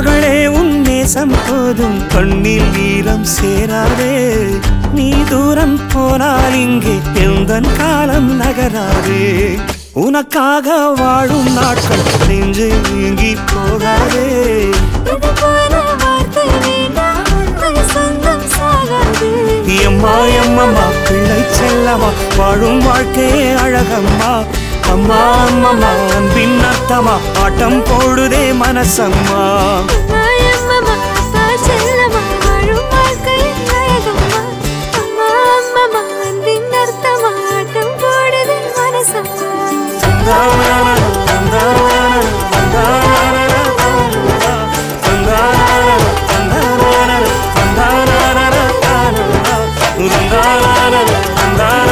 மகளே உன் நேசம் போதும் கண்ணில் ஈரம் சேராதே நீ தூரம் போனால் இங்கே எந்தன் காலம் நகராதே உனக்காக வாழும் நாட்கள் நெஞ்சு நீங்கி போகாதே இது போல வார்த்தை வேண்டாம் உனது சொந்தம் சாகாது எம்மா எம்மம்மா பிள்ளை செல்லம்மா வாழும் வாழ்க்கையே அழகம்மா அம்மா அம்மம்மா அன்பின் அர்த்தமா ஆட்டம் போடுதே மனசம்மா அம்மா, அம்மம்மா, அப்பா, செல்லம்மா, வாழும் வாழ்க்கை அழகம்மா. அம்மா, அம்மம்மா, அன்பின் அர்த்தமா, ஆட்டம் போடுது மனசம்மா. தந்தான